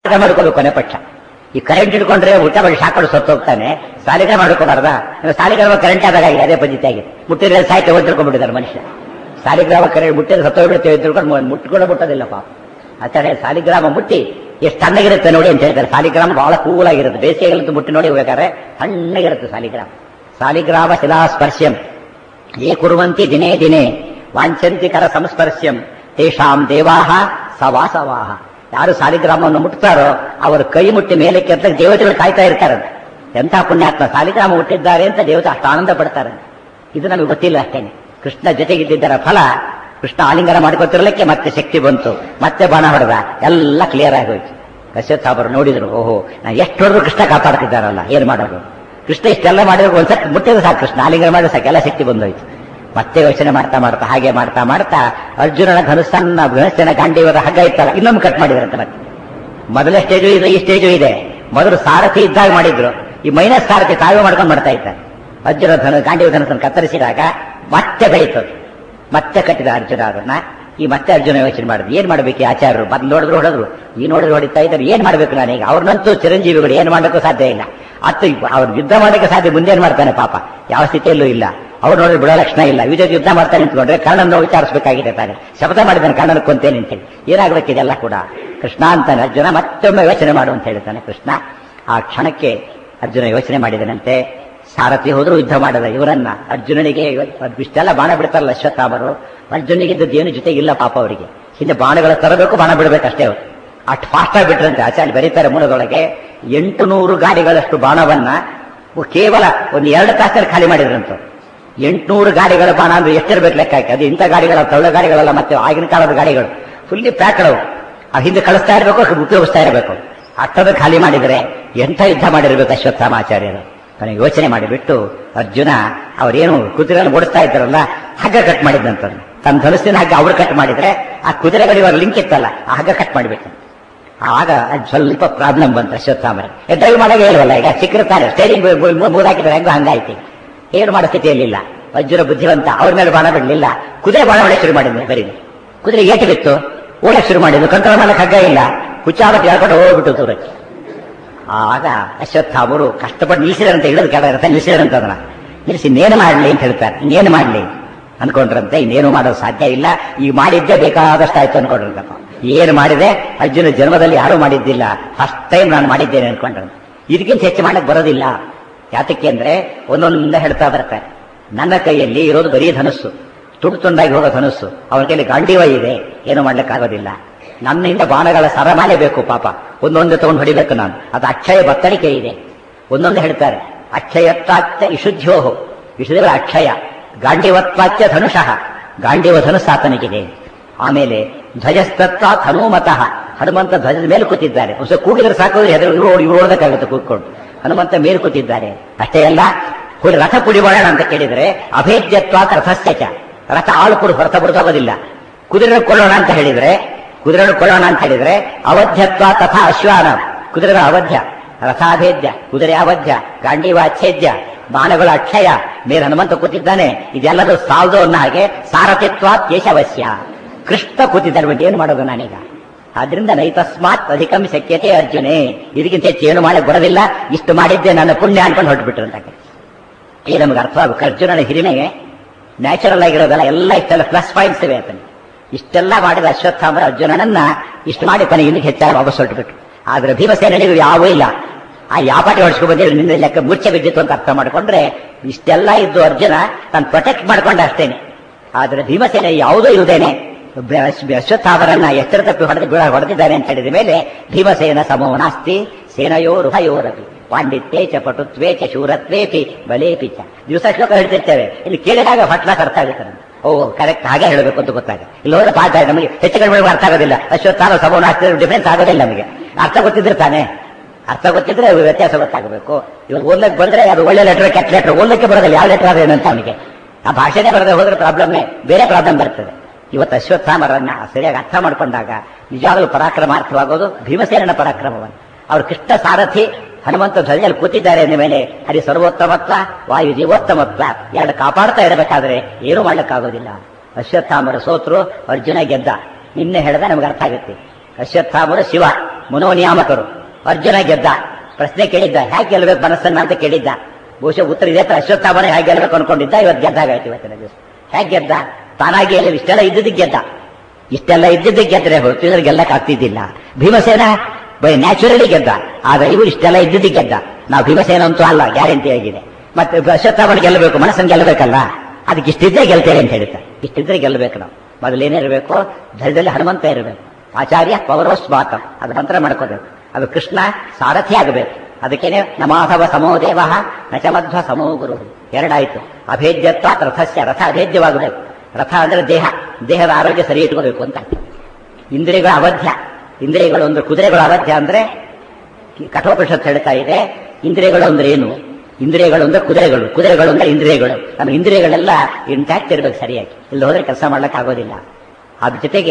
ಸಾಲಿಗ್ರಾಮ ಮಾಡ್ಕೋಬೇಕು ಕೊನೆ ಪಕ್ಷ ಈ ಕರೆಂಟ್ ಹಿಡ್ಕೊಂಡ್ರೆ ಊಟ ಮಾಡಿ ಶಾಕೊಂಡು ಸತ್ತು ಹೋಗ್ತಾನೆ ಸಾಲಿಗ್ರಾಮ ಮಾಡ್ಕೋಬಾರ್ದ ಸಾಲಿಗ್ರಾಮ ಕರೆಂಟ್ ಆದಾಗ ಆಗಿದೆ ಅದೇ ಪದ್ಧತಿ ಆಗಿದೆ ಮುಟ್ಟಿದ್ರೆ ಸಾಯ್ತೆ ತಿಳ್ಕೊಂಡ್ಬಿಟ್ಟಿದ್ದಾರೆ ಮನುಷ್ಯ ಸಾಲಿಗ್ರಾಮ ಕರೆಂಟ್ ಮುಟ್ಟಿದ್ರೆ ಸತ್ತೋಗ್ಬಿಡ್ತೇವೆ ತಿಳ್ಕೊಂಡು ಮುಟ್ಕೊಂಡು ಮುಟ್ಟೋದಿಲ್ಲ ಪಾಪ ಆಚಾರ್ಯ ಸಾಲಿಗ್ರಾಮ ಮುಟ್ಟಿ ಎಷ್ಟು ತಣ್ಣಗಿರುತ್ತೆ ನೋಡಿ ಅಂತ ಹೇಳ್ತಾರೆ ಸಾಲಿಗ್ರಾಮ ಬಹಳ ಕೂಲ್ ಆಗಿರುತ್ತೆ ಬೇಸಿಗೆಗಂತೂ ಮುಟ್ಟಿ ನೋಡಿ ಹೋಗ್ಬೇಕಾದ್ರೆ ತಣ್ಣಗಿರುತ್ತೆ ಸಾಲಿಗ್ರಾಮ ಸಾಲಿಗ್ರಾಮ ಶಿಲಾ ಸ್ಪರ್ಶ್ಯಂ ಯೇ ಕುರುವಂತಿ ದಿನೇ ದಿನೇ ವಾಂಛಂತಿ ಕರ ಸಂಸ್ಪರ್ಶ್ಯಂ ತೇಷಾಂ ದೇವಾಹ ಸವಾಸವಾಹ ಯಾರು ಸಾಲಿಗ್ರಾಮವನ್ನು ಮುಟ್ತಾರೋ ಅವರು ಕೈ ಮುಟ್ಟಿ ಮೇಲೆ ಕೆತ್ತ ದೇವತೆಗಳು ಕಾಯ್ತಾ ಇರ್ತಾರಂತೆ ಎಂಥ ಪುಣ್ಯಾತ್ಮ ಸಾಲಿಗ್ರಾಮ ಹುಟ್ಟಿದ್ದಾರೆ ಅಂತ ದೇವತೆ ಅಷ್ಟು ಆನಂದ ಪಡ್ತಾರೆ ಇದು ನಮಗೆ ಗೊತ್ತಿಲ್ಲ ಅಷ್ಟೇನೆ ಕೃಷ್ಣ ಜೊತೆಗಿದ್ದಿದ್ದರ ಫಲ ಕೃಷ್ಣ ಆಲಿಂಗನ ಮಾಡ್ಕೊತಿರ್ಲಿಕ್ಕೆ ಮತ್ತೆ ಶಕ್ತಿ ಬಂತು ಮತ್ತೆ ಬಾಣ ಹೊಡೆದ ಎಲ್ಲ ಕ್ಲಿಯರ್ ಆಗೋಯ್ತು ಕಶ್ಯಪ್ ನೋಡಿದ್ರು ಓಹೋ ನಾ ಎಷ್ಟು ಹೊಡೆದ್ರು ಕೃಷ್ಣ ಕಾಪಾಡ್ತಿದ್ದಾರಲ್ಲ ಏನ್ ಮಾಡೋದು ಕೃಷ್ಣ ಇಷ್ಟೆಲ್ಲ ಮಾಡಿದ್ರೆ ಒಂದ್ಸತಿ ಮುಟ್ಟಿದ್ರೆ ಸಾಕು ಕೃಷ್ಣ ಆಲಿಂಗನ ಮಾಡಿದ್ರೆ ಸಾಕು ಎಲ್ಲ ಶಕ್ತಿ ಬಂದೋಯ್ತು ಮತ್ತೆ ಯೋಚನೆ ಮಾಡ್ತಾ ಮಾಡ್ತಾ ಹಾಗೆ ಮಾಡ್ತಾ ಮಾಡ್ತಾ ಅರ್ಜುನನ ಧನುಸ್ಸನ್ನ ಧನುಸ್ಸಿನ ಗಾಂಡಿಯವರ ಹಗ್ಗ ಇತ್ತಲ್ಲ ಇನ್ನೊಮ್ಮೆ ಕಟ್ ಮಾಡಿದ್ರಂತೆ ಮತ್ತೆ ಮೊದಲ ಸ್ಟೇಜು ಇದೆ ಈ ಸ್ಟೇಜು ಇದೆ ಮೊದಲು ಸಾರಥಿ ಇದ್ದಾಗ ಮಾಡಿದ್ರು ಈ ಮೈನಸ್ ಸಾರಥಿ ತಾವೇ ಮಾಡ್ಕೊಂಡು ಮಾಡ್ತಾ ಇದ್ದಾರೆ ಅರ್ಜುನ ಧನು ಗಾಂಡಿವ ಧನಸ್ಸನ್ನು ಕತ್ತರಿಸಿದಾಗ ಮತ್ತೆ ಬೆಳೀತದೆ ಮತ್ತೆ ಕಟ್ಟಿದ ಅರ್ಜುನ ಅದನ್ನ ಈ ಮತ್ತೆ ಅರ್ಜುನ ಯೋಚನೆ ಮಾಡಿದ್ರು ಏನ್ ಮಾಡ್ಬೇಕು ಈ ಆಚಾರ್ಯರು ಬಂದು ನೋಡಿದ್ರು ಹೊಡೆದ್ರು ಈ ನೋಡಿದ್ರು ಹೊಡಿತಾ ಇದ್ದಾರೆ ಏನ್ ಮಾಡ್ಬೇಕು ನಾನೀಗ ಅವ್ರನ್ನಂತೂ ಚಿರಂಜೀವಿಗಳು ಏನ್ ಮಾಡಕ್ಕೂ ಸಾಧ್ಯ ಇಲ್ಲ ಅತ್ತು ಅವ್ರು ಯುದ್ಧ ಮಾಡಕ್ಕೆ ಸಾಧ್ಯ ಮುಂದೆ ಏನ್ ಮಾಡ್ತಾನೆ ಪಾಪ ಯಾವ ಸ್ಥಿತಿಯಲ್ಲೂ ಇಲ್ಲ ಅವ್ರು ನೋಡಿದ್ರೆ ಬಿಡೋ ಲಕ್ಷಣ ಇಲ್ಲ ವಿಜಯ ಯುದ್ಧ ಮಾಡ್ತಾನೆ ನಿಂತ್ಕೊಂಡ್ರೆ ಕರ್ಣನ ವಿಚಾರಿಸಬೇಕಾಗಿದೆ ತಾನೆ ಶಪಥ ಮಾಡಿದ್ದಾನೆ ಕರ್ಣನ ಕೊಂತೇನೆ ಅಂತೇಳಿ ಏನಾಗಬೇಕಿದೆಲ್ಲ ಕೂಡ ಕೃಷ್ಣ ಅಂತಾನೆ ಅರ್ಜುನ ಮತ್ತೊಮ್ಮೆ ಯೋಚನೆ ಮಾಡು ಅಂತ ಹೇಳ್ತಾನೆ ಕೃಷ್ಣ ಆ ಕ್ಷಣಕ್ಕೆ ಅರ್ಜುನ ಯೋಚನೆ ಮಾಡಿದನಂತೆ ಸಾರಥಿ ಹೋದ್ರು ಯುದ್ಧ ಮಾಡದ ಇವರನ್ನ ಅರ್ಜುನನಿಗೆ ಇಷ್ಟೆಲ್ಲ ಬಾಣ ಬಿಡ್ತಾರಲ್ಲ ಅಶ್ವತ್ಥಾಮರು ಅರ್ಜುನಿಗೆ ಏನು ಜೊತೆಗಿಲ್ಲ ಪಾಪ ಅವರಿಗೆ ಹಿಂದೆ ಬಾಣಗಳ ತರಬೇಕು ಬಾಣ ಬಿಡಬೇಕಷ್ಟೇ ಅವರು ಅಷ್ಟು ಫಾಸ್ಟ್ ಆಗಿ ಬಿಟ್ರಂತೆ ಆಚಾರ್ಯ ಬರೀತಾರೆ ಮೂಲದೊಳಗೆ ಎಂಟು ನೂರು ಗಾಡಿಗಳಷ್ಟು ಬಾಣವನ್ನ ಕೇವಲ ಒಂದು ಎರಡು ತಾಸಲ್ಲಿ ಖಾಲಿ ಮಾಡಿದ್ರಂತ ಎಂಟುನೂರು ಗಾಡಿಗಳ ಬಾಣ ಅಂದ್ರೆ ಎಷ್ಟಿರ್ಬೇಕು ಲೆಕ್ಕ ಹಾಕಿ ಅದು ಇಂಥ ಗಾಡಿಗಳ ತಳ್ಳ ಗಾಡಿಗಳಲ್ಲ ಮತ್ತೆ ಆಗಿನ ಕಾಲದ ಗಾಡಿಗಳು ಫುಲ್ಲಿ ಪ್ಯಾಕ್ಡವು ಆ ಹಿಂದೆ ಕಳಿಸ್ತಾ ಇರಬೇಕು ಉಪಯೋಗಿಸ್ತಾ ಇರಬೇಕು ಅಷ್ಟದ ಖಾಲಿ ಮಾಡಿದರೆ ಎಂಥ ಯುದ್ಧ ಮಾಡಿರ್ಬೇಕು ಅಶ್ವತ್ಥಾಮಾಚಾರ್ಯರು ನನಗೆ ಯೋಚನೆ ಮಾಡಿಬಿಟ್ಟು ಅರ್ಜುನ ಅವರೇನು ಕುದುರೆಯನ್ನು ಓಡಿಸ್ತಾ ಇದ್ದಾರಲ್ಲ ಹಗ್ಗ ಕಟ್ ಮಾಡಿದ್ದಂತದ್ದು ತನ್ನ ಧನುಸ್ಸಿನ ಹಗ್ಗ ಅವ್ರು ಕಟ್ ಮಾಡಿದ್ರೆ ಆ ಕುದುರೆಗಳಿವಾಗ ಲಿಂಕ್ ಇತ್ತಲ್ಲ ಆ ಹಗ್ಗ ಕಟ್ ಮಾಡಿಬಿಟ್ಟು ಆಗ ಅದ್ ಸ್ವಲ್ಪ ಪ್ರಾಬ್ಲಮ್ ಬಂತು ಅಶ್ವತ್ಥಾಮರ ಡ್ರೈವ್ ಮಾಡಾಗ ಹೇಳುವಲ್ಲ ಈಗ ಸಿಕ್ಕಿರ್ತಾರೆ ಸ್ಟೇರಿಂಗ್ ಮೂದಾಕಿದ್ರೆ ಹೆಂಗೋ ಹಂಗಾಯ್ತು ಏನು ಮಾಡೋ ಸ್ಥಿತಿಯಲ್ಲಿಲ್ಲ ಅರ್ಜುನ ಬುದ್ಧಿವಂತ ಅವ್ರ ಮೇಲೆ ಬಾಣ ಬಿಡಲಿಲ್ಲ ಕುದುರೆ ಬಾಣ ಹೊಡೆ ಶುರು ಮಾಡಿದ್ವಿ ಬರೀ ಕುದುರೆ ಏಟು ಬಿತ್ತು ಓಡಕ್ ಶುರು ಮಾಡಿದ್ವು ಕಂಟ್ರೋಲ್ ಮಾಡಕ್ ಹಗ್ಗ ಇಲ್ಲ ಹುಚ್ಚಾಬಟ್ಟು ಹೇಳ್ಕೊಂಡು ಹೋಗ್ಬಿಟ್ಟು ದೂರಕ್ಕೆ ಆಗ ಅಶ್ವತ್ಥಾಮರು ಕಷ್ಟಪಟ್ಟು ನಿಲ್ಲಿಸಿದಾರಂತೆ ಇಳಿದು ಕೆಳ ಇರುತ್ತೆ ನಿಲ್ಲಿಸಿದಾರಂತ ಅದನ್ನ ನಿಲ್ಲಿಸಿ ಇನ್ನೇನು ಮಾಡಲಿ ಅಂತ ಹೇಳ್ತಾರೆ ಇನ್ನೇನು ಮಾಡಲಿ ಅನ್ಕೊಂಡ್ರಂತೆ ಇನ್ನೇನು ಮಾಡೋದು ಸಾಧ್ಯ ಇಲ್ಲ ಈಗ ಮಾಡಿದ್ದೆ ಬೇಕಾದಷ್ಟು ಆಯ್ತು ಅನ್ಕೊಂಡ್ರಂತಪ್ಪ ಏನು ಮಾಡಿದೆ ಅರ್ಜುನ ಜನ್ಮದಲ್ಲಿ ಯಾರೂ ಮಾಡಿದ್ದಿಲ್ಲ ಫಸ್ಟ್ ಟೈಮ್ ನಾನು ಮಾಡಿದ್ದೇನೆ ಅನ್ಕೊಂಡ್ರಂತ ಇದಕ್ಕಿಂತ ಹೆಚ್ಚು ಮಾಡಕ್ ಬರೋದಿಲ್ಲ ಯಾತಕ್ಕೆ ಅಂದ್ರೆ ಒಂದೊಂದು ಮುಂದೆ ಹೇಳ್ತಾ ಬರ್ತಾರೆ ನನ್ನ ಕೈಯಲ್ಲಿ ಇರೋದು ಬರೀ ಧನಸ್ಸು ತುಂಡು ತುಂಡಾಗಿ ಹೋಗೋ ಧನಸ್ಸು ಅವನ ಕೈಯಲ್ಲಿ ಗಾಂಡಿವ ಇದೆ ಏನು ಮಾಡ್ಲಿಕ್ಕಾಗೋದಿಲ್ಲ ನನ್ನಿಂದ ಬಾಣಗಳ ಸರಮಾಲೆ ಬೇಕು ಪಾಪ ಒಂದೊಂದು ತಗೊಂಡು ಹೊಡಿಬೇಕು ನಾನು ಅದು ಅಕ್ಷಯ ಬತ್ತಳಿಕೆ ಇದೆ ಒಂದೊಂದು ಹೇಳ್ತಾರೆ ಅಕ್ಷಯತ್ವಾಚ್ಯ ಇಶುದ್ಧೋಹು ವಿಷಯಗಳ ಅಕ್ಷಯ ಗಾಂಡಿವತ್ವಾಚ್ಯ ಧನುಷಃ ಗಾಂಡಿವ ಧನುಸ್ ಆತನಿಗಿದೆ ಆಮೇಲೆ ಧ್ವಜಸ್ತತ್ವ ಹನುಮತಃ ಹನುಮಂತ ಧ್ವಜದ ಮೇಲೆ ಕೂತಿದ್ದಾರೆ ಹೊಸ ಕೂಗಿದ್ರೆ ಸಾಕು ಹೆದರು ಇವರು ಇವರು ಓಡೋದಕ್ಕಾಗುತ್ತೆ ಕೂತ್ಕೊಂಡು ಹನುಮಂತ ಮೇಲೆ ಕೂತಿದ್ದಾರೆ ಅಷ್ಟೇ ಅಲ್ಲ ಕೂಡ ರಥ ಪುಡಿಬೋಣ ಅಂತ ಕೇಳಿದ್ರೆ ಅಭೇದ್ಯತ್ವ ರಥಸ್ಯ ಚ ರಥ ಆಳು ಕೂಡ ಹೊರತ ಬಿಡ್ತೋಗೋದಿಲ್ಲ ಕುದುರೆ ಕೊಳ್ಳೋಣ ಅಂತ ಹೇಳಿದ್ರೆ ಕುದುರೆ ಕೊಳ್ಳೋಣ ಅಂತ ಹೇಳಿದ್ರೆ ಅವಧ್ಯತ್ವ ತಥಾ ಅಶ್ವಾನ ಕುದುರೆ ಅವಧ್ಯ ರಥಾಭೇದ್ಯ ಕುದುರೆ ಅವಧ್ಯ ಗಾಂಡೀವಾಚ್ಛೇದ್ಯ ಬಾಣಗಳ ಅಕ್ಷಯ ಮೇಲೆ ಹನುಮಂತ ಕೂತಿದ್ದಾನೆ ಇದೆಲ್ಲದೂ ಸಾಲದು ಅನ್ನೋ ಹಾಗೆ ಸಾರಥಿತ್ವ ಕೇಶವಶ್ಯ ಕೃಷ್ಣ ಕೂತಿದ್ದಾರೆ ಬಿಟ್ಟು ಏನು ಮಾಡೋದು ನಾನೀಗ ಆದ್ರಿಂದ ನೈತಸ್ಮಾತ್ ಅಧಿಕಂ ಶಕ್ಯತೆ ಅರ್ಜುನೇ ಇದಕ್ಕಿಂತ ಹೆಚ್ಚು ಏನು ಮಾಡಕ್ ಬರೋದಿಲ್ಲ ಇಷ್ಟು ಮಾಡಿದ್ದೆ ನನ್ನ ಪುಣ್ಯ ಅನ್ಕೊಂಡು ಹೊರಟ್ಬಿಟ್ರು ಅಂತ ಈ ನಮಗೆ ಅರ್ಥವಾಗಬೇಕು ಅರ್ಜುನನ ಹಿರಿಮೆಗೆ ನ್ಯಾಚುರಲ್ ಆಗಿರೋದಲ್ಲ ಎಲ್ಲ ಇಷ್ಟೆಲ್ಲ ಪ್ಲಸ್ ಪಾಯಿಂಟ್ಸ್ ಇವೆ ಆತನಿಗೆ ಇಷ್ಟೆಲ್ಲ ಮಾಡಿದ ಅಶ್ವತ್ಥಾಮರ ಅರ್ಜುನನನ್ನ ಇಷ್ಟು ಮಾಡಿ ತನಗೆ ಇನ್ನೂ ಹೆಚ್ಚಾಗಿ ವಾಪಸ್ ಹೊರಟುಬಿಟ್ರು ಆದ್ರೆ ಭೀಮಸೇನಿಗೂ ಯಾವೂ ಇಲ್ಲ ಆ ಯಾಪಾಟಿ ಹೊಡ್ಸ್ಕೊಂಡ್ ಬಂದಿಲ್ಲ ನಿನ್ನ ಲೆಕ್ಕ ಮೂರ್ಛೆ ಬಿದ್ದಿತ್ತು ಅಂತ ಅರ್ಥ ಮಾಡ್ಕೊಂಡ್ರೆ ಇಷ್ಟೆಲ್ಲ ಇದ್ದು ಅರ್ಜುನ ತಾನು ಪ್ರೊಟೆಕ್ಟ್ ಮಾಡ್ಕೊಂಡ ಅಷ್ಟೇನೆ ಆದ್ರೆ ಭೀಮಸೇನೆ ಯಾವುದೂ ಇರುವುದೇನೆ ಅಶ್ವತ್ಥಾಮರನ್ನ ಎಚ್ಚರ ತಪ್ಪಿ ಹೊಡೆದು ಬೀಳ ಹೊಡೆದಿದ್ದಾನೆ ಅಂತ ಹೇಳಿದ ಮೇಲೆ ಭೀಮಸೇನ ಸಮೋ ನಾಸ್ತಿ ಸೇನಯೋರುಭಯೋರಪಿ ಪಾಂಡಿತ್ಯೇ ಚ ಪಟುತ್ವೇ ಚ ಶೂರತ್ವೇಪಿ ಬಲೇಪಿ ಚ ದಿವಸ ಶ್ಲೋಕ ಹೇಳ್ತಿರ್ತೇವೆ ಇಲ್ಲಿ ಕೇಳಿದಾಗ ಫಟ್ಲಾಕ್ ಅರ್ಥ ಆಗುತ್ತೆ ನಮ್ಗೆ. ಓ ಕರೆಕ್ಟ್ ಹಾಗೆ ಹೇಳಬೇಕು ಅಂತ ಗೊತ್ತಾಗ ಇಲ್ಲಿ ಹೋದ್ರೆ ಪಾಠ ನಮಗೆ ಹೆಚ್ಚು ಕಡಿಮೆ ಅರ್ಥ ಆಗೋದಿಲ್ಲ ಅಶ್ವತ್ಥಾಮ ಸಮೋ ನಾಸ್ತಿ ಡಿಫ್ರೆನ್ಸ್ ಆಗೋದಿಲ್ಲ ನಮಗೆ ಅರ್ಥ ಗೊತ್ತಿದ್ರೆ ತಾನೇ ಅರ್ಥ ಗೊತ್ತಿದ್ರೆ ವ್ಯತ್ಯಾಸ ಗೊತ್ತಾಗಬೇಕು ಇವಾಗ ಓದ್ಲಕ್ಕೆ ಬಂದ್ರೆ ಅದು ಒಳ್ಳೆ ಲೆಟರ್ ಕೆಟ್ಟ ಲೆಟರ್ ಓದ್ಲಿಕ್ಕೆ ಬರೋದಿಲ್ಲ ಯಾವ ಲೆಟರ್ ಅದೇನು ಅಂತ ಅವನಿಗೆ ಆ ಭಾಷೆನೇ ಬರದೆ ಹೋದ್ರೆ ಪ್ರಾಬ್ಲಮ್ಮೇ ಬೇರೆ ಪ್ರಾಬ್ಲಮ್ ಬರ್ತದೆ ಇವತ್ತು ಅಶ್ವತ್ಥಾಮರನ್ನ ಸರಿಯಾಗಿ ಅರ್ಥ ಮಾಡ್ಕೊಂಡಾಗ ನಿಜವಾಗಲೂ ಪರಾಕ್ರಮಾರ್ಥವಾಗೋದು ಭೀಮಸೇನನ ಪರಾಕ್ರಮವನ್ನು ಅವರು ಕೃಷ್ಣ ಸಾರಥಿ ಹನುಮಂತ ಧ್ವಜದಲ್ಲಿ ಕೂತಿದ್ದಾರೆ ಅಂದ ಮೇಲೆ ಹರಿ ಸರ್ವೋತ್ತಮತ್ವ ವಾಯು ಜೀವೋತ್ತಮತ್ವ ಎರಡು ಕಾಪಾಡ್ತಾ ಇರಬೇಕಾದ್ರೆ ಏನೂ ಮಾಡ್ಲಿಕ್ಕಾಗೋದಿಲ್ಲ ಅಶ್ವತ್ಥಾಮರ ಸೋತರು ಅರ್ಜುನ ಗೆದ್ದ ನಿನ್ನೆ ಹೇಳಿದ ನಮ್ಗೆ ಅರ್ಥ ಆಗುತ್ತೆ ಅಶ್ವತ್ಥಾಮರು ಶಿವ ಮನೋನಿಯಾಮಕರು ಅರ್ಜುನ ಗೆದ್ದ ಪ್ರಶ್ನೆ ಕೇಳಿದ್ದ ಹೇಗೆ ಗೆಲ್ಲಬೇಕು ಮನಸ್ಸನ್ನ ಅಂತ ಕೇಳಿದ್ದ ಬಹುಶಃ ಉತ್ತರ ಇದೆ ಅಶ್ವತ್ಥಾಮನ ಹೇಗೆ ಗೆಲ್ಲಬೇಕು ಅನ್ಕೊಂಡಿದ್ದ ಇವತ್ತು ಗೆದ್ದಾಗಾಯ್ತು ಇವತ್ತಿನ ದಿವಸ ಹೇಗೆ ಗೆದ್ದ ತಾನಾಗಿ ಎಲ್ಲ ಇಷ್ಟೆಲ್ಲ ಇದ್ದಿದ್ದಕ್ಕೆ ಗೆದ್ದ ಇಷ್ಟೆಲ್ಲ ಇದ್ದಿದ್ದಕ್ಕೆ ಗೆದ್ರೆ ಹೊರತು ಇದ್ರ ಗೆಲ್ಲಕ್ ಆಗ್ತಿದ್ದಿಲ್ಲ ಭೀಮಸೇನ ಬೈ ನ್ಯಾಚುರಲಿ ಗೆದ್ದ ಆದ್ರೆ ಇವು ಇಷ್ಟೆಲ್ಲ ಇದ್ದಿದ್ದಕ್ಕೆ ಗೆದ್ದ ನಾವು ಭೀಮಸೇನ ಅಂತೂ ಅಲ್ಲ ಗ್ಯಾರಂಟಿ ಆಗಿದೆ ಮತ್ತೆ ಅಶ್ವತ್ಥಾಮನ ಗೆಲ್ಲಬೇಕು ಮನಸ್ಸನ್ನು ಗೆಲ್ಲಬೇಕಲ್ಲ ಅದಕ್ಕೆ ಇಷ್ಟಿದ್ರೆ ಗೆಲ್ತೇವೆ ಅಂತ ಹೇಳ್ತಾರೆ ಇಷ್ಟಿದ್ರೆ ಗೆಲ್ಲಬೇಕು ನಾವು ಮೊದಲೇನಿರಬೇಕು ಧೈರ್ಯದಲ್ಲಿ ಹನುಮಂತ ಇರಬೇಕು ಆಚಾರ್ಯ ಪೌರೋಸ್ಮಾತ ಅದು ಮಂತ್ರ ಮಾಡ್ಕೋಬೇಕು ಅದು ಕೃಷ್ಣ ಸಾರಥಿ ಆಗಬೇಕು ಅದಕ್ಕೇನೆ ನಮಾಧವ ಸಮೋ ದೇವ ನಚಮಧ್ವ ಸಮೋ ಗುರು ಎರಡಾಯ್ತು ಅಭೇದ್ಯತ್ವ ರಥಸ್ಯ ರಥ ಅಭೇದ್ಯವಾಗಬೇಕು ರಥ ಅಂದ್ರೆ ದೇಹ ದೇಹದ ಆರೋಗ್ಯ ಸರಿ ಇಟ್ಕೋಬೇಕು ಅಂತ ಇಂದ್ರಿಯಗಳ ಅವಧ್ಯ ಇಂದ್ರಿಯಗಳು ಅಂದ್ರೆ ಕುದುರೆಗಳ ಅವಧ್ಯ ಅಂದ್ರೆ ಕಠೋಪನಿಷತ್ ಹೇಳ್ತಾ ಇದೆ ಇಂದ್ರಿಯಗಳು ಅಂದ್ರೆ ಏನು ಇಂದ್ರಿಯಗಳು ಅಂದ್ರೆ ಕುದುರೆಗಳು ಕುದುರೆಗಳು ಅಂದ್ರೆ ಇಂದ್ರಿಯಗಳು ನಮ್ಮ ಇಂದ್ರಿಯಗಳೆಲ್ಲ ಇಂಟ್ಯಾಕ್ಟ್ ಇರ್ಬೇಕು ಸರಿಯಾಗಿ ಇಲ್ಲಿ ಹೋದ್ರೆ ಕೆಲಸ ಮಾಡ್ಲಿಕ್ಕೆ ಆಗೋದಿಲ್ಲ ಅದ್ರ ಜೊತೆಗೆ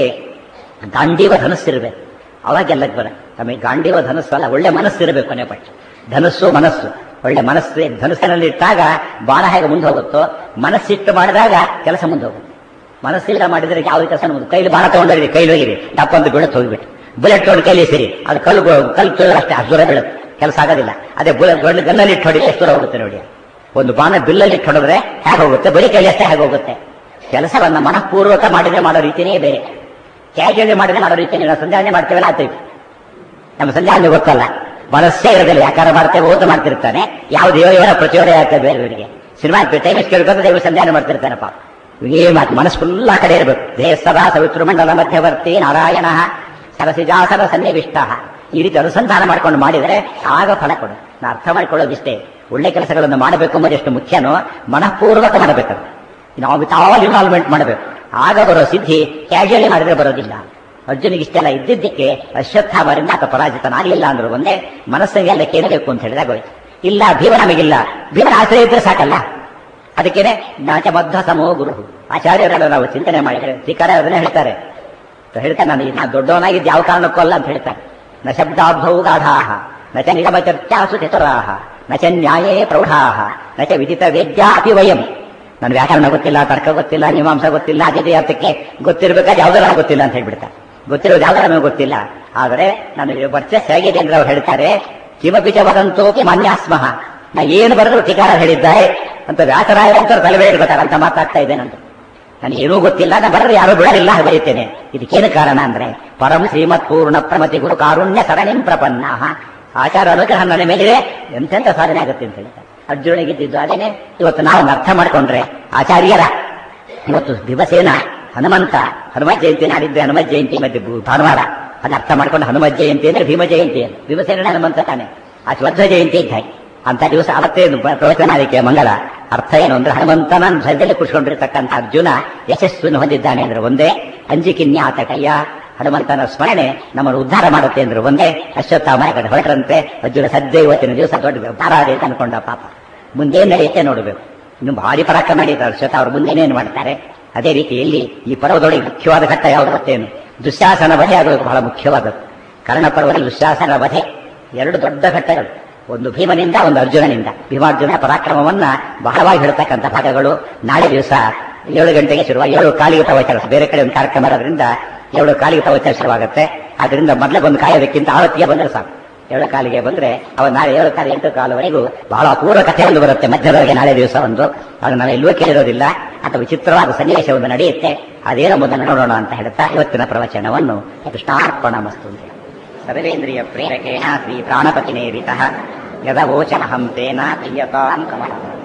ಗಾಂಡೀವ ಧನಸ್ಸಿರ್ಬೇಕು ಅವಾಗ ಗೆಲ್ಲಕ್ಕೆ ಬರ ನಮಗೆ ಗಾಂಡೀವ ಧನಸ್ಸು ಅಲ್ಲ ಒಳ್ಳೆ ಮನಸ್ಸು ಇರಬೇಕು ಕೊನೆ ಪಕ್ಷ ಧನಸ್ಸು ಮನಸ್ಸು ಒಳ್ಳೆ ಮನಸ್ಸು ಧನಸ್ಸಿನಲ್ಲಿ ಇಟ್ಟಾಗ ಬಾಣ ಹೇಗೆ ಮುಂದೆ ಹೋಗುತ್ತೋ ಮನಸ್ಸಿಟ್ಟು ಮಾಡಿದಾಗ ಕೆಲಸ ಮುಂದೆ ಹೋಗುತ್ತೆ ಮನಸ್ಸಿಲ್ಲ ಮಾಡಿದ್ರೆ ಯಾವ ಕೆಲಸ ಮುಂದೆ ಕೈಲಿ ಬಾಣ ತಗೊಂಡಿರಿ ಕೈಲಿ ಹೋಗಿರಿ ತಪ್ಪೊಂದು ಬೀಳತ್ ಹೋಗ್ಬಿಟ್ಟು ಬುಲೆಟ್ ತಗೊಂಡು ಕೈಲಿ ಸಿರಿ ಅದು ಕಲ್ಲು ಕಲ್ಲು ತುಳಿದ್ರೆ ಅಷ್ಟೇ ಅಷ್ಟು ದೂರ ಬೀಳುತ್ತೆ ಕೆಲಸ ಆಗೋದಿಲ್ಲ ಅದೇ ಬುಲೆಟ್ ಗಂಡು ಗನ್ನಲ್ಲಿ ಇಟ್ಟು ಹೊಡಿ ಎಷ್ಟು ದೂರ ಹೋಗುತ್ತೆ ನೋಡಿ ಒಂದು ಬಾಣ ಬಿಲ್ಲಲ್ಲಿ ಇಟ್ಟು ಹೊಡೆದ್ರೆ ಹೇಗೆ ಹೋಗುತ್ತೆ ಬರೀ ಕೈಲಿ ಅಷ್ಟೇ ಹೇಗೆ ಹೋಗುತ್ತೆ ಕೆಲಸವನ್ನ ಮನಃಪೂರ್ವಕ ಮಾಡಿದ್ರೆ ಮಾಡೋ ರೀತಿನೇ ಬೇರೆ ಕ್ಯಾಶುಯಲಿ ಮಾಡಿದ್ರೆ ಮಾಡೋ ರೀತಿನೇ ನಾವು ಸಂಧಾನೆ ಮಾಡ್ತೇವಲ್ಲ ಆತೈತಿ ನಮ್ಮ ಸಂಧಾನ ಗೊತ್ತಲ್ಲ ಮನಸ್ಸೇ ಇರೋದಿಲ್ಲ ಯಾಕಾರ ಮಾಡ್ತೇವೆ ಓದು ಮಾಡ್ತಿರ್ತಾನೆ ಯಾವ ದೇವರ ಪ್ರಚೋದನೆ ಆಗ್ತದೆ ಬೇರೆ ಬೇರೆಗೆ ಸಿನಿಮಾ ಟೈಮ್ ಕೇಳ್ಕೊಂಡು ದೇವರು ಸಂಧಾನ ಮಾಡ್ತಿರ್ತಾನಪ್ಪ ಇದೇ ಮಾತು ಮನಸ್ಸು ಫುಲ್ ಆ ಕಡೆ ಇರಬೇಕು ದೇಹ ಸದಾ ಸವಿತೃಮಂಡಲ ಮಧ್ಯವರ್ತಿ ನಾರಾಯಣ ಸರಸಿಜಾಸನ ಸನ್ನಿವಿಷ್ಟ ಈ ರೀತಿ ಅನುಸಂಧಾನ ಮಾಡ್ಕೊಂಡು ಮಾಡಿದರೆ ಆಗ ಫಲ ಕೊಡು ನಾ ಅರ್ಥ ಮಾಡ್ಕೊಳ್ಳೋದಿಷ್ಟೇ ಒಳ್ಳೆ ಕೆಲಸಗಳನ್ನು ಮಾಡಬೇಕು ಎಂಬುದು ಎಷ್ಟು ಮುಖ್ಯನೋ ಮನಃಪೂರ್ವಕ ಮಾಡಬೇಕು ನಾವು ವಿತಾಲ್ ಇನ್ವಾಲ್ವ್ಮೆಂಟ್ ಮಾಡಬೇಕು ಆಗ ಬರೋ ಸಿದ್ಧಿ ಕ್ಯಾಶುಯಲಿ ಮಾಡಿದ್ರೆ ಬರೋದಿಲ್ಲ ಅರ್ಜುನಿಗೆ ಇಷ್ಟೆಲ್ಲ ಇದ್ದಿದ್ದಕ್ಕೆ ಅಶ್ವತ್ಥಾಮರಿಂದ ಆತ ಪರಾಜಿತನಾಗಲಿಲ್ಲ ಅಂದ್ರು ಒಂದೇ ಮನಸ್ಸಿಗೆಲ್ಲ ಕೇಳಬೇಕು ಅಂತ ಹೇಳಿದಾಗ ಹೋಯ್ತು ಇಲ್ಲ ಭೀಮ ನಮಗಿಲ್ಲ ಭೀಮನ ಆಶ್ರಯ ಇದ್ರೆ ಸಾಕಲ್ಲ ಅದಕ್ಕೇನೆ ನಾಚಬದ್ಧ ಸಮೋ ಗುರು ಆಚಾರ್ಯರನ್ನು ನಾವು ಚಿಂತನೆ ಮಾಡಿದ್ರೆ ಶ್ರೀಕಾರ ಅದನ್ನೇ ಹೇಳ್ತಾರೆ ಹೇಳ್ತಾರೆ ನಾನು ನಾ ದೊಡ್ಡವನಾಗಿದ್ದು ಯಾವ ಕಾರಣಕ್ಕೂ ಅಲ್ಲ ಅಂತ ಹೇಳ್ತಾರೆ ನ ಶಬ್ದಾಭೌ ಗಾಢಾಹ ನ ಚ ನಿಗಮ ಚರ್ಚಾಸು ಚತುರಾಹ ನ ಚ ನ್ಯಾಯೇ ಪ್ರೌಢಾಹ ನ ಚ ವಿದಿತ ವೇದ್ಯ ಅಪಿ ವಯಂ ನನ್ನ ವ್ಯಾಕರಣ ಗೊತ್ತಿಲ್ಲ ತರ್ಕ ಗೊತ್ತಿಲ್ಲ ಮೀಮಾಂಸ ಗೊತ್ತಿಲ್ಲ ಅದೇ ಅರ್ಥಕ್ಕೆ ಗೊತ್ತಿರ್ಬೇಕಾದ್ರೆ ಯಾವ್ದಾರ ಗೊತ್ತಿಲ್ಲ ಅಂತ ಹೇಳ್ಬಿಡ್ತಾರೆ ಗೊತ್ತಿರೋದು ಯಾವ್ದಾರ ನಮಗೆ ಗೊತ್ತಿಲ್ಲ ಆದರೆ ನನಗೆ ವರ್ಚಸ್ ಹೇಗಿದೆ ಅಂದ್ರೆ ಅವ್ರು ಹೇಳ್ತಾರೆ ಕಿಮಪಿಚ ವದಂತೋಪಿ ಮಾನ್ಯಾಸ್ಮಃ ನಾ ಏನು ಬರೆದ್ರು ಟೀಕಾರ ಹೇಳಿದ್ದಾರೆ ಅಂತ ವ್ಯಾಸರಾಯ ಅಂತ ತಲೆವೇ ಇಡ್ಬೇಕಾರೆ ಅಂತ ಮಾತಾಡ್ತಾ ಇದ್ದೇನಂತ ನನಗೆ ಏನೂ ಗೊತ್ತಿಲ್ಲ ನಾ ಬರೆದ್ರೆ ಯಾರು ಬಿಡಲಿಲ್ಲ ಬರೀತೇನೆ ಇದಕ್ಕೇನು ಕಾರಣ ಅಂದ್ರೆ ಪರಂ ಶ್ರೀಮತ್ ಪೂರ್ಣ ಪ್ರಮತಿ ಗುರು ಕಾರುಣ್ಯ ಸರಣಿಂ ಪ್ರಪನ್ನ ಆಚಾರ ಅನುಗ್ರಹ ನನ್ನ ಮೇಲಿದೆ ಎಂತೆಂತ ಸಾಧನೆ ಆಗುತ್ತೆ ಅಂತ ಹೇಳ್ತಾರೆ ಅರ್ಜುನಿಗಿದ್ದು ಅದೇನೆ ಇವತ್ತು ನಾವು ಅರ್ಥ ಮಾಡ್ಕೊಂಡ್ರೆ ಆಚಾರ್ಯರ ಇವತ್ತು ದಿವಸೇನ ಹನುಮಂತ ಹನುಮ ಜಯಂತಿ ನಾಡಿದ್ದೆ ಹನುಮ ಜಯಂತಿ ಮತ್ತೆ ಭೂ- ಭಾನುವಾರ ಅದನ್ನ ಅರ್ಥ ಮಾಡ್ಕೊಂಡು ಹನುಮ ಜಯಂತಿ ಅಂದ್ರೆ ಭೀಮ ಜಯಂತಿ ಅಂತ ದಿವಸೇನ ಹನುಮಂತ ತಾನೆ ಆ ಸ್ವರ್ಧ ಜಯಂತಿ ಇದ್ದ ಹಾಗೆ ಅಂತ ದಿವಸ ಅವತ್ತೇ ಪ್ರ- ಪ್ರವಚನ ಅದಕ್ಕೆ ಮಂಗಲ ಅರ್ಥ ಏನು ಅಂದ್ರೆ ಹನುಮಂತನ ಧ್ವಜದಲ್ಲಿ ಕುಡಿಸ್ಕೊಂಡಿರ್ತಕ್ಕಂಥ ಅರ್ಜುನ ಯಶಸ್ಸನ್ನು ಹೊಂದಿದ್ದಾನೆ ಅಂದ್ರೆ ಒಂದೇ ಅಂಜಿಕಿನ್ಯ ಆತ ಕೈಯ ಹನುಮಂತನ ಸ್ಮರಣೆ ನಮ್ಮನ್ನು ಉದ್ಧಾರ ಮಾಡುತ್ತೆ ಅಂದ್ರೆ ಒಂದೇ ಅಶ್ವತ್ಥಾಮ ಕಡೆ ಹೊರಟರಂತೆ ಅರ್ಜುನ ಸದ್ಯ ಇವತ್ತಿನ ದಿವಸ ದೊಡ್ಡ ಪಾರಾದೆ ಅಂತ ಅನ್ಕೊಂಡ ಪಾಪ ಮುಂದೆ ನಡೆಯುತ್ತೆ ನೋಡಬೇಕು ಇನ್ನು ಭಾರಿ ಪರಾಕ್ರಮ ಮಾಡಿದ್ದಾರೆ ಅಶ್ವತ್ಥ ಅವರು ಮುಂದೇನೇನು ಮಾಡ್ತಾರೆ ಅದೇ ರೀತಿಯಲ್ಲಿ ಈ ಪರ್ವದೊಳಗೆ ಮುಖ್ಯವಾದ ಘಟ್ಟ ಯಾವುದು ಗೊತ್ತೇನು ದುಶ್ಯಾಸನ ವಧೆ ಆಗೋದು ಬಹಳ ಮುಖ್ಯವಾದದ್ದು ಕರ್ಣ ಪರ್ವದಲ್ಲಿ ದುಶ್ಯಾಸನ ವಧೆ ಎರಡು ದೊಡ್ಡ ಘಟ್ಟಗಳು ಒಂದು ಭೀಮನಿಂದ ಒಂದು ಅರ್ಜುನನಿಂದ ಭೀಮಾರ್ಜುನ ಪರಾಕ್ರಮವನ್ನ ಬಹಳವಾಗಿ ಹೇಳ್ತಕ್ಕಂಥ ಭಾಗಗಳು ನಾಳೆ ದಿವಸ ಏಳು ಗಂಟೆಗೆ ಶುರುವ ಏಳು ಕಾಲಿಗೆ ಪ್ರವಚನ ಬೇರೆ ಕಡೆ ಒಂದು ಕಾರ್ಯಕ್ರಮ ಇರೋದ್ರಿಂದ ಏಳು ಕಾಲಿಗೆ ಪ್ರವಚನ ಶುರುವಾಗುತ್ತೆ ಅದರಿಂದ ಮೊದಲಿಗೊಂದು ಕಾಯೋದಕ್ಕಿಂತ ಆವತ್ತಿಗೆ ಬಂದರೆ ಸಾಕು ಏಳು ಕಾಲಿಗೆ ಬಂದ್ರೆ ಅವ ನಾಳೆ ಏಳು ಕಾಲು ಎಂಟು ಕಾಲವರೆಗೂ ಬಹಳ ಅಪೂರ್ವ ಕಥೆ ಒಂದು ಬರುತ್ತೆ ಮಧ್ಯದವರೆಗೆ ನಾಳೆ ದಿವಸ ಒಂದು ಅದು ನಾವು ಎಲ್ಲೂ ಕೇಳಿರೋದಿಲ್ಲ ಅಥವಾ ವಿಚಿತ್ರವಾದ ಸನ್ನಿವೇಶ ಒಂದು ನಡೆಯುತ್ತೆ ಅದೇನೋ ಮೊದಲು ನೋಡೋಣ ಅಂತ ಹೇಳ್ತಾ ಇವತ್ತಿನ ಪ್ರವಚನವನ್ನು ಕೃಷ್ಣಾರ್ಪಣ ಮಸ್ತು ಅಂತ ಹೇಳಿ. ಸರ್ವೇಂದ್ರಿಯ ಪ್ರೇರಕೇಣ ಶ್ರೀ ಪ್ರಾಣಪತಿನೇರಿತಃ ಯದವೋಚನಹಂ ತೇನ ಪ್ರಿಯತಾಂ ಕಮಲ